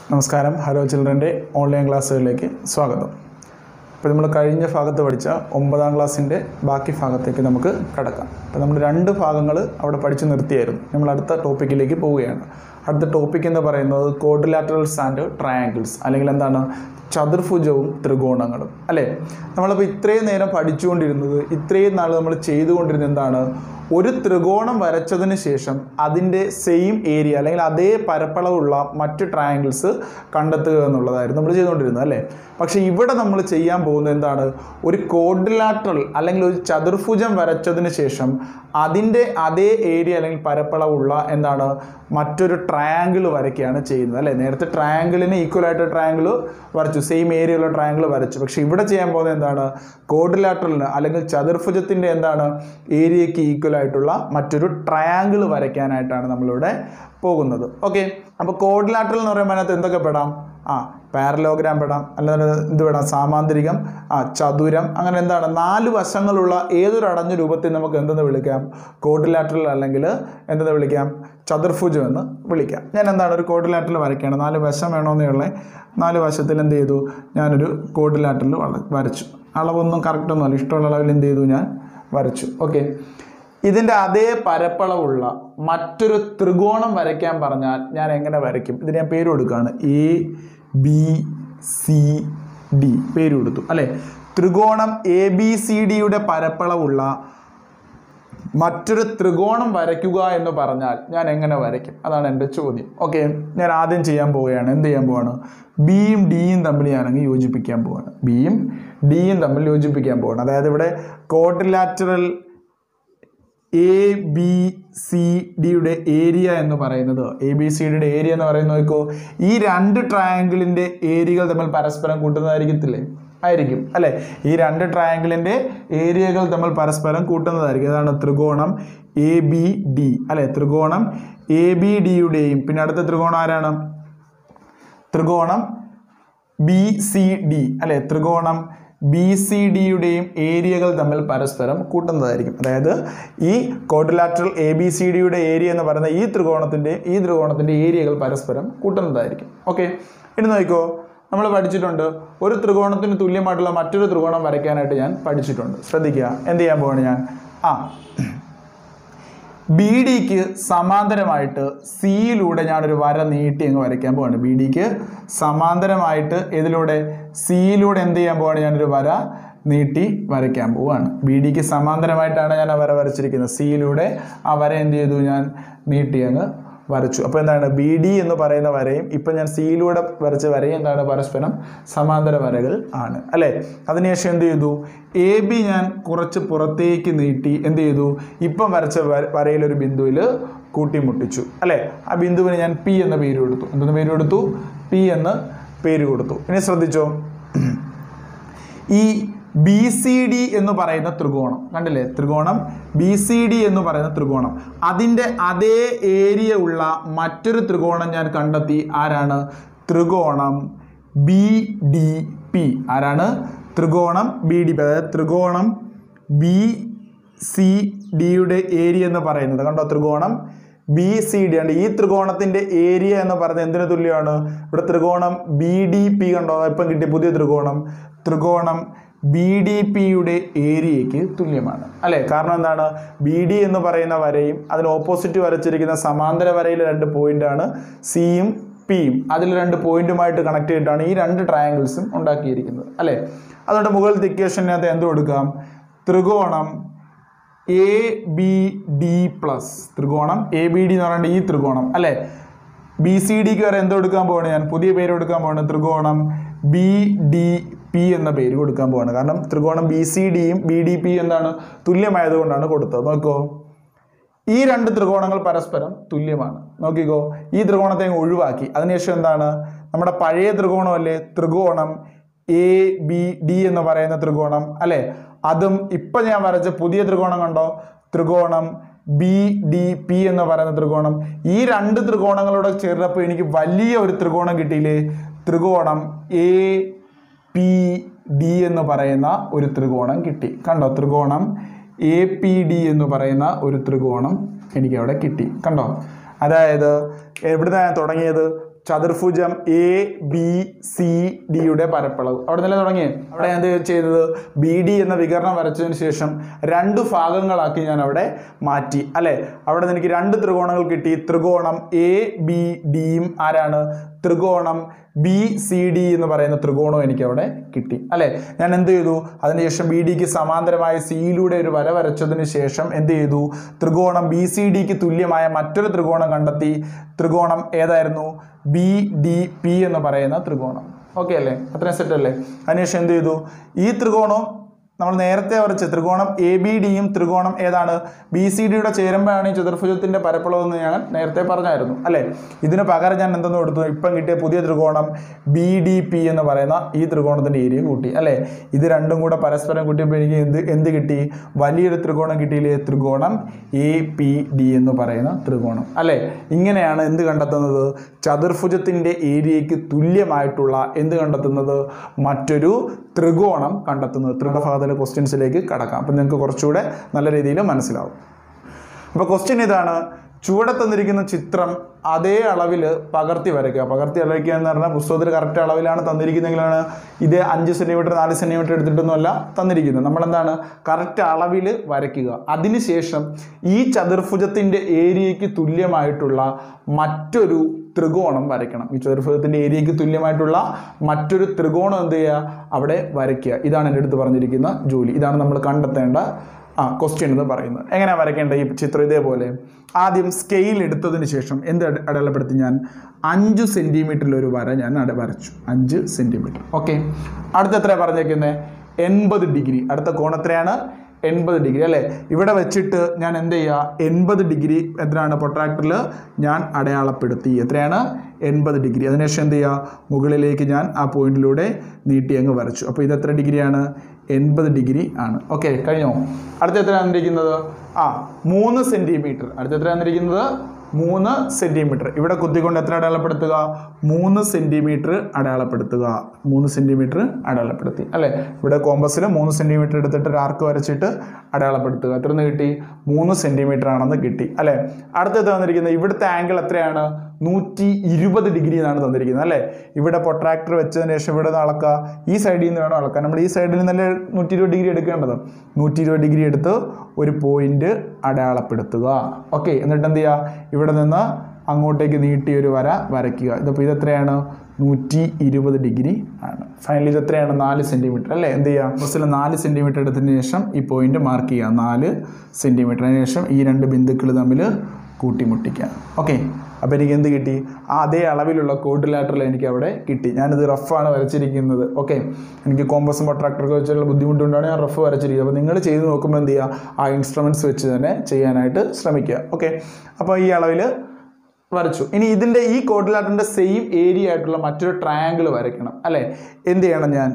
നമസ്കാരം hello ചിൽഡ്രൻ്റെ online ക്ലാസ്സുകളിലേക്ക് സ്വാഗതം അപ്പോൾ നമ്മൾ കഴിഞ്ഞ ഭാഗത്ത് പഠിച്ച ഒമ്പതാം ക്ലാസ്സിൻ്റെ ബാക്കി ഭാഗത്തേക്ക് നമുക്ക് കടക്കാം അപ്പോൾ നമ്മൾ രണ്ട് ഭാഗങ്ങൾ അവിടെ പഠിച്ചു നിർത്തിയായിരുന്നു നമ്മൾ അടുത്ത ടോപ്പിക്കിലേക്ക് പോവുകയാണ് അടുത്ത ടോപ്പിക് എന്ന് പറയുന്നത് കോഡിലാറ്ററൽസ് ആൻഡ് ട്രയാങ്കിൾസ് അല്ലെങ്കിൽ എന്താണ് ചതുർഭുജവും ത്രികോണങ്ങളും അല്ലേ നമ്മളപ്പോൾ ഇത്രയും നേരം പഠിച്ചുകൊണ്ടിരുന്നത് ഇത്രയും നാൾ നമ്മൾ ചെയ്തുകൊണ്ടിരുന്നത് എന്താണ് ഒരു ത്രികോണം വരച്ചതിന് ശേഷം അതിൻ്റെ സെയിം ഏരിയ അല്ലെങ്കിൽ അതേ പരപ്പളവുള്ള മറ്റ് ട്രയാങ്കിൾസ് കണ്ടെത്തുക എന്നുള്ളതായിരുന്നു നമ്മൾ ചെയ്തുകൊണ്ടിരുന്നത് അല്ലേ പക്ഷേ ഇവിടെ നമ്മൾ ചെയ്യാൻ പോകുന്നത് എന്താണ് ഒരു കോഡിലാറ്ററൽ അല്ലെങ്കിൽ ഒരു ചതുർഭുജം വരച്ചതിന് ശേഷം അതിൻ്റെ അതേ ഏരിയ അല്ലെങ്കിൽ പരപ്പളവുള്ള എന്താണ് മറ്റൊരു ട്രയാങ്കിൾ വരയ്ക്കുകയാണ് ചെയ്യുന്നത് അല്ലേ നേരത്തെ ട്രയാങ്കിളിന് ഈക്വൽ ആയിട്ട് ട്രയാങ്കിൾ വരച്ചു സെയിം ഏരിയ ഉള്ള ട്രയാങ്കിൾ വരച്ചു പക്ഷേ ഇവിടെ ചെയ്യാൻ പോകുന്നത് എന്താണ് കോഡിലാറ്ററലിന് അല്ലെങ്കിൽ ചതുർഭുജത്തിൻ്റെ എന്താണ് ഏരിയയ്ക്ക് ഈക്വൽ ആയിട്ടുള്ള മറ്റൊരു ട്രയാങ്കിൾ വരയ്ക്കാനായിട്ടാണ് നമ്മളിവിടെ പോകുന്നത് ഓക്കെ അപ്പോൾ കോഡിലാറ്ററൽ എന്ന് പറയുമ്പോൾ അതിനകത്ത് എന്തൊക്കെ പെടാം ആ പാരലോഗ്രാം പെടാം അല്ലെങ്കിൽ എന്ത് പെടാം സാമാന്തരികം ആ ചതുരം അങ്ങനെ എന്താണ് നാല് വശങ്ങളുള്ള ഏതൊരു അടഞ്ഞ രൂപത്തിൽ നമുക്ക് എന്തെന്ന് വിളിക്കാം കോഡിലാറ്ററൽ അല്ലെങ്കിൽ എന്തെന്ന് വിളിക്കാം ചതുർഭുജം എന്ന് വിളിക്കാം ഞാൻ എന്താണ് ഒരു കോഡിലാറ്ററൽ വരയ്ക്കുകയാണ് നാല് വശം വേണമെന്നേ ഉള്ളേ നാല് വശത്തിൽ എന്ത് ചെയ്തു ഞാനൊരു കോഡിലാറ്ററൽ വരച്ചു അളവൊന്നും കറക്റ്റൊന്നുമല്ല ഇഷ്ടമുള്ള അളവിൽ എന്ത് ചെയ്തു ഞാൻ വരച്ചു ഓക്കെ ഇതിൻ്റെ അതേ പരപ്പളവുള്ള മറ്റൊരു ത്രികോണം വരയ്ക്കാൻ പറഞ്ഞാൽ ഞാൻ എങ്ങനെ വരയ്ക്കും ഇതിന് ഞാൻ പേര് കൊടുക്കുകയാണ് എ ബി സി ഡി പേര് കൊടുത്തു അല്ലേ ത്രികോണം എ ബി സി ഡിയുടെ പരപ്പളവുള്ള മറ്റൊരു ത്രികോണം വരയ്ക്കുക എന്ന് പറഞ്ഞാൽ ഞാൻ എങ്ങനെ വരയ്ക്കും അതാണ് എൻ്റെ ചോദ്യം ഓക്കെ ഞാൻ ആദ്യം ചെയ്യാൻ പോവുകയാണ് എന്ത് ചെയ്യാൻ പോവാണ് ബിയും ഡിയും തമ്മിൽ ഞാനങ്ങ് യോജിപ്പിക്കാൻ പോവാണ് ബിയും ഡിയും തമ്മിൽ യോജിപ്പിക്കാൻ പോവാണ് അതായത് ഇവിടെ കോട്ടിലാറ്ററൽ എ ബി സി ഡിയുടെ ഏരിയ എന്ന് പറയുന്നത് എ ബി സി ഡിയുടെ ഏരിയ എന്ന് പറയുന്നത് നോക്കോ ഈ രണ്ട് ട്രയാങ്കിളിൻ്റെ ഏരിയകൾ തമ്മിൽ പരസ്പരം കൂട്ടുന്നതായിരിക്കത്തില്ലേ ആയിരിക്കും അല്ലേ ഈ രണ്ട് ട്രയാങ്കിളിൻ്റെ ഏരിയകൾ തമ്മിൽ പരസ്പരം കൂട്ടുന്നതായിരിക്കും അതാണ് ത്രികോണം എ ബി ഡി അല്ലേ ത്രികോണം എ ബി ഡിയുടെയും പിന്നെ അടുത്ത ത്രികോണം ആരാണ് ത്രികോണം ബി സി ഡി അല്ലെ ത്രികോണം ബി സി ഡിയുടെയും ഏരിയകൾ തമ്മിൽ പരസ്പരം കൂട്ടുന്നതായിരിക്കും അതായത് ഈ കോഡിലാറ്ററൽ എ ബി സി ഡിയുടെ ഏരിയ എന്ന് പറയുന്ന ഈ ത്രികോണത്തിൻ്റെ ഈ ത്രികോണത്തിൻ്റെ ഏരിയകൾ പരസ്പരം കൂട്ടുന്നതായിരിക്കും ഓക്കെ ഇനി നോക്കിക്കോ നമ്മൾ പഠിച്ചിട്ടുണ്ട് ഒരു ത്രികോണത്തിന് തുല്യമായിട്ടുള്ള മറ്റൊരു ത്രികോണം വരയ്ക്കാനായിട്ട് ഞാൻ പഠിച്ചിട്ടുണ്ട് ശ്രദ്ധിക്കുക എന്ത് ചെയ്യാൻ പോവാണ് ഞാൻ ആ ബി ഡിക്ക് സമാന്തരമായിട്ട് സിയിലൂടെ ഞാനൊരു വര നീട്ടി അങ്ങ് വരയ്ക്കാൻ പോവാണ് ബി ഡിക്ക് സമാന്തരമായിട്ട് ഇതിലൂടെ സിയിലൂടെ എന്ത് ചെയ്യാൻ പോവാണ് ഞാനൊരു വര നീട്ടി വരയ്ക്കാൻ പോവാണ് ബി ഡിക്ക് സമാന്തരമായിട്ടാണ് ഞാൻ ആ വര വരച്ചിരിക്കുന്നത് സിയിലൂടെ ആ വര എന്ത് ചെയ്തു ഞാൻ നീട്ടി അങ്ങ് വരച്ചു അപ്പോൾ എന്താണ് ബി ഡി എന്ന് പറയുന്ന വരയും ഇപ്പം ഞാൻ സിയിലൂടെ വരച്ച വരയും എന്താണ് പരസ്പരം സമാന്തര വരകൾ ആണ് അല്ലേ അതിനുശേഷം എന്ത് ചെയ്തു എ ബി ഞാൻ കുറച്ച് പുറത്തേക്ക് നീട്ടി എന്ത് ചെയ്തു ഇപ്പം വരച്ച വരയിലൊരു ബിന്ദുവിൽ കൂട്ടിമുട്ടിച്ചു അല്ലേ ആ ബിന്ദുവിന് ഞാൻ പി എന്ന പേര് കൊടുത്തു എന്തെന്ന് പേര് കൊടുത്തു പി എന്ന് പേര് കൊടുത്തു ഇനി ശ്രദ്ധിച്ചോ ഈ ബി സി ഡി എന്ന് പറയുന്ന ത്രികോണം കണ്ടില്ലേ ത്രികോണം ബി സി ഡി എന്ന് പറയുന്ന ത്രികോണം അതിൻ്റെ അതേ ഏരിയ ഉള്ള മറ്റൊരു ത്രികോണം ഞാൻ കണ്ടെത്തി ആരാണ് ത്രികോണം ബി ഡി പി ആരാണ് ത്രികോണം ബി ഡി പി അതായത് ത്രികോണം ബി സി ഡിയുടെ ഏരിയ എന്ന് പറയുന്നത് കണ്ടോ ത്രികോണം ബി സി ഡി ഉണ്ട് ഈ ത്രികോണത്തിന്റെ ഏരിയ എന്ന് പറയുന്നത് എന്തിനു തുല്യമാണ് ഇവിടെ ത്രികോണം ബി ഡി പി കണ്ടോ ഇപ്പം കിട്ടിയ പുതിയ ത്രികോണം ത്രികോണം ബി ഡി പിയുടെ ഏരിയയ്ക്ക് തുല്യമാണ് അല്ലേ കാരണം എന്താണ് ബി ഡി എന്ന് പറയുന്ന വരയും അതിന് ഓപ്പോസിറ്റ് വരച്ചിരിക്കുന്ന സമാന്തര വരയിലെ രണ്ട് പോയിന്റാണ് സിയും പിയും അതിൽ രണ്ട് പോയിന്റുമായിട്ട് കണക്ട് ചെയ്തിട്ടാണ് ഈ രണ്ട് ട്രയാങ്കിൾസും ഉണ്ടാക്കിയിരിക്കുന്നത് അല്ലേ അതുകൊണ്ട് മുകളിലത്തെ ഇക്വേഷനകത്ത് എന്ത് കൊടുക്കാം ത്രികോണം എ ബി ഡി പ്ലസ് ത്രികോണം എ ബി ഡി എന്ന് പറയുന്നത് ഈ ത്രികോണം അല്ലേ ബി സി ഡിക്ക് വരെ എന്ത് കൊടുക്കാൻ പോവാണ് ഞാൻ പുതിയ പേര് കൊടുക്കാൻ പോവാണ് ത്രികോണം ബി ഡി പി എന്ന പേര് കൊടുക്കാൻ പോവാണ് കാരണം ത്രികോണം ബി സി ഡിയും ബി ഡി പി എന്താണ് തുല്യമായതുകൊണ്ടാണ് കൊടുത്തത് നോക്കോ ഈ രണ്ട് ത്രികോണങ്ങൾ പരസ്പരം തുല്യമാണ് നോക്കിക്കോ ഈ ത്രികോണത്തെ അങ്ങ് ഒഴിവാക്കി അതിനുശേഷം എന്താണ് നമ്മുടെ പഴയ ത്രികോണമല്ലേ ത്രികോണം എ ബി ഡി എന്ന് പറയുന്ന ത്രികോണം അല്ലേ അതും ഇപ്പം ഞാൻ വരച്ച പുതിയ ത്രികോണം കണ്ടോ ത്രികോണം ബി ഡി പി എന്ന് പറയുന്ന ത്രികോണം ഈ രണ്ട് ത്രികോണങ്ങളോട് ചേർന്നപ്പോൾ എനിക്ക് വലിയ ഒരു ത്രികോണം കിട്ടിയില്ലേ ത്രികോണം എ പി ഡി എന്ന് പറയുന്ന ഒരു ത്രികോണം കിട്ടി കണ്ടോ ത്രികോണം എ പി ഡി എന്ന് പറയുന്ന ഒരു ത്രികോണം എനിക്ക് അവിടെ കിട്ടി കണ്ടോ അതായത് എവിടുന്നാണ് തുടങ്ങിയത് ചതുർഭുജം എ ബി സി ഡിയുടെ പരപ്പളവ് അവിടെ നിന്നല്ലേ തുടങ്ങിയേ അവിടെ ഞാൻ എന്ത് ചെയ്തത് ബി ഡി എന്ന വികരണം വരച്ചതിന് ശേഷം രണ്ട് ഭാഗങ്ങളാക്കി ഞാൻ അവിടെ മാറ്റി അല്ലെ അവിടെ നിന്ന് എനിക്ക് രണ്ട് ത്രികോണങ്ങൾ കിട്ടി ത്രികോണം എ ബി ഡിയും ആരാണ് ത്രികോണം ബി സി ഡി എന്ന് പറയുന്ന ത്രികോണം എനിക്ക് അവിടെ കിട്ടി അല്ലെ ഞാൻ എന്ത് ചെയ്തു അതിനുശേഷം ബി ഡിക്ക് സമാന്തരമായ സിയിലൂടെ ഒരു വര വരച്ചതിന് ശേഷം എന്ത് ചെയ്തു ത്രികോണം ബി സി ഡിക്ക് തുല്യമായ മറ്റൊരു ത്രികോണം കണ്ടെത്തി ത്രികോണം ഏതായിരുന്നു ബി ഡി പി എന്ന് പറയുന്ന ത്രികോണം ഓക്കെ അല്ലേ അത്രയും സെറ്റ് അല്ലേ അതിനുശേഷം എന്ത് ചെയ്തു ഈ ത്രികോണവും നമ്മൾ നേരത്തെ വരച്ച ത്രികോണം എ ബി ഡിയും ത്രികോണം ഏതാണ് ബി സി ഡിയുടെ ചേരുമ്പോഴാണ് ഈ ചതുർഭുജത്തിന്റെ പരപ്പളവ് എന്ന് ഞാൻ നേരത്തെ പറഞ്ഞായിരുന്നു അല്ലേ ഇതിന് പകരം ഞാൻ എന്തെന്ന് കൊടുത്തു ഇപ്പം കിട്ടിയ പുതിയ ത്രികോണം ബി ഡി പി എന്ന് പറയുന്ന ഈ ത്രികോണത്തിന്റെ ഏരിയ കൂട്ടി അല്ലേ ഇത് രണ്ടും കൂടെ പരസ്പരം കൂട്ടിയപ്പോൾ എനിക്ക് എന്ത് എന്ത് കിട്ടി വലിയൊരു ത്രികോണം കിട്ടിയില്ലേ ത്രികോണം എ പി ഡി എന്ന് പറയുന്ന ത്രികോണം അല്ലേ ഇങ്ങനെയാണ് എന്ത് കണ്ടെത്തുന്നത് ചതുർഭുജത്തിന്റെ ഏരിയയ്ക്ക് തുല്യമായിട്ടുള്ള എന്ത് കണ്ടെത്തുന്നത് മറ്റൊരു ത്രികോണം കണ്ടെത്തുന്നത് ത്രികഭാഗത്തിലെ ക്വസ്റ്റ്യൻസിലേക്ക് കടക്കാം അപ്പം നിങ്ങൾക്ക് കുറച്ചുകൂടെ നല്ല രീതിയിൽ മനസ്സിലാവും അപ്പോൾ ക്വസ്റ്റ്യൻ ഇതാണ് ചുവടെ തന്നിരിക്കുന്ന ചിത്രം അതേ അളവിൽ പകർത്തി വരയ്ക്കുക പകർത്തി വരയ്ക്കുക എന്ന് പറഞ്ഞാൽ പുസ്തകത്തിൽ കറക്റ്റ് അളവിലാണ് തന്നിരിക്കുന്നതെങ്കിലാണ് ഇത് അഞ്ച് സെൻറ്റിമീറ്റർ നാല് സെൻറ്റിമീറ്റർ എടുത്തിട്ടൊന്നുമല്ല തന്നിരിക്കുന്നത് നമ്മളെന്താണ് കറക്റ്റ് അളവിൽ വരയ്ക്കുക അതിനുശേഷം ഈ ചതുർഭുജത്തിൻ്റെ ഏരിയയ്ക്ക് തുല്യമായിട്ടുള്ള മറ്റൊരു ത്രികോണം വരയ്ക്കണം ഈ ചതുർഭുജത്തിൻ്റെ ഏരിയയ്ക്ക് തുല്യമായിട്ടുള്ള മറ്റൊരു ത്രികോണം എന്ത് ചെയ്യുക അവിടെ വരയ്ക്കുക ഇതാണ് എൻ്റെ അടുത്ത് പറഞ്ഞിരിക്കുന്ന ജോലി ഇതാണ് നമ്മൾ കണ്ടെത്തേണ്ട ആ ക്വസ്റ്റ്യൻ എന്ന് പറയുന്നത് എങ്ങനെയാണ് വരയ്ക്കേണ്ട ഈ ചിത്രം ഇതേപോലെ ആദ്യം സ്കെയിൽ എടുത്തതിന് ശേഷം എന്ത് അട- അടയാളപ്പെടുത്തി ഞാൻ അഞ്ച് സെൻറ്റിമീറ്ററിൽ ഒരു വര ഞാൻ അട വരച്ചു അഞ്ച് സെൻറ്റിമീറ്റർ ഓക്കെ അടുത്ത എത്രയാണ് പറഞ്ഞേക്കുന്നത് എൺപത് ഡിഗ്രി അടുത്ത കോൺ എത്രയാണ് എൺപത് ഡിഗ്രി അല്ലേ ഇവിടെ വെച്ചിട്ട് ഞാൻ എന്ത് ചെയ്യുക എൺപത് ഡിഗ്രി എത്രയാണ് പ്രൊട്രാക്ടറിൽ ഞാൻ അടയാളപ്പെടുത്തി എത്രയാണ് എൺപത് ഡിഗ്രി അതിനുശേഷം എന്ത് ചെയ്യുക മുകളിലേക്ക് ഞാൻ ആ പോയിന്റിലൂടെ നീട്ടി അങ്ങ് വരച്ചു അപ്പോൾ ഇത് എത്ര ഡിഗ്രിയാണ് എൺപത് ഡിഗ്രി ആണ് ഓക്കെ കഴിഞ്ഞോ അടുത്ത എത്ര തന്നിരിക്കുന്നത് ആ മൂന്ന് സെൻറ്റിമീറ്റർ അടുത്ത എത്ര തന്നിരിക്കുന്നത് മൂന്ന് സെൻറ്റിമീറ്റർ ഇവിടെ കുത്തിക്കൊണ്ട് എത്ര അടയാളപ്പെടുത്തുക മൂന്ന് സെൻറ്റിമീറ്റർ അടയാളപ്പെടുത്തുക മൂന്ന് സെൻറ്റിമീറ്റർ അടയാളപ്പെടുത്തി അല്ലേ ഇവിടെ കോമ്പസിൽ മൂന്ന് സെൻറ്റിമീറ്റർ എടുത്തിട്ട് ഒരു ആർക്ക് വരച്ചിട്ട് അടയാളപ്പെടുത്തുക എത്ര നിന്ന് കിട്ടി മൂന്ന് സെൻറ്റിമീറ്റർ ആണെന്ന് കിട്ടി അല്ലേ അടുത്തത് തന്നിരിക്കുന്നത് ഇവിടുത്തെ ആംഗിൾ എത്രയാണ് നൂറ്റി ഇരുപത് ഡിഗ്രി എന്നാണ് തന്നിരിക്കുന്നത് അല്ലേ ഇവിടെ പൊട്രാക്ടർ വെച്ചതിന് ശേഷം ഇവിടെ നിന്ന് അളക്കുക ഈ സൈഡിൽ നിന്ന് വേണം അളക്കാൻ നമ്മൾ ഈ സൈഡിൽ നിന്നല്ലേ നൂറ്റി ഇരുപത് ഡിഗ്രി എടുക്കേണ്ടത് നൂറ്റി ഇരുപത് ഡിഗ്രി എടുത്ത് ഒരു പോയിന്റ് അടയാളപ്പെടുത്തുക ഓക്കെ എന്നിട്ട് എന്ത് ചെയ്യുക ഇവിടെ നിന്ന് അങ്ങോട്ടേക്ക് നീട്ടി ഒരു വര വരയ്ക്കുക ഇതിപ്പോൾ ഇതെത്രയാണ് നൂറ്റി ഇരുപത് ഡിഗ്രി ആണ് ഫൈനലി ഇത് എത്രയാണ് നാല് സെൻറ്റിമീറ്റർ അല്ലേ എന്ത് ചെയ്യുക ബസ്സിൽ നാല് സെൻറ്റിമീറ്റർ എടുത്തതിന് ശേഷം ഈ പോയിന്റ് മാർക്ക് ചെയ്യുക നാല് സെൻറ്റിമീറ്ററിന് ശേഷം ഈ രണ്ട് ബിന്ദുക്കൾ തമ്മിൽ കൂട്ടിമുട്ടിക്കുക ഓക്കെ അപ്പോൾ എനിക്ക് എന്ത് കിട്ടി ആ അതേ അളവിലുള്ള കോഡിലാറ്ററൽ എനിക്ക് അവിടെ കിട്ടി ഞാനിത് റഫാണ് വരച്ചിരിക്കുന്നത് ഓക്കെ എനിക്ക് കോമ്പസും ട്രാക്ടറൊക്കെ വെച്ചുള്ള ബുദ്ധിമുട്ടുകൊണ്ടാണ് ഞാൻ റഫ് വരച്ചിരിക്കുന്നത് അപ്പോൾ നിങ്ങൾ ചെയ്ത് നോക്കുമ്പോൾ എന്ത് ചെയ്യുക ആ ഇൻസ്ട്രുമെൻറ്റ്സ് വെച്ച് തന്നെ ചെയ്യാനായിട്ട് ശ്രമിക്കുക ഓക്കെ അപ്പോൾ ഈ അളവിൽ വരച്ചു ഇനി ഇതിൻ്റെ ഈ കോഡിലാറ്ററിൻ്റെ സെയിം ഏരിയ ആയിട്ടുള്ള മറ്റൊരു ട്രയാങ്കിൾ വരയ്ക്കണം അല്ലേ എന്ത് ചെയ്യണം ഞാൻ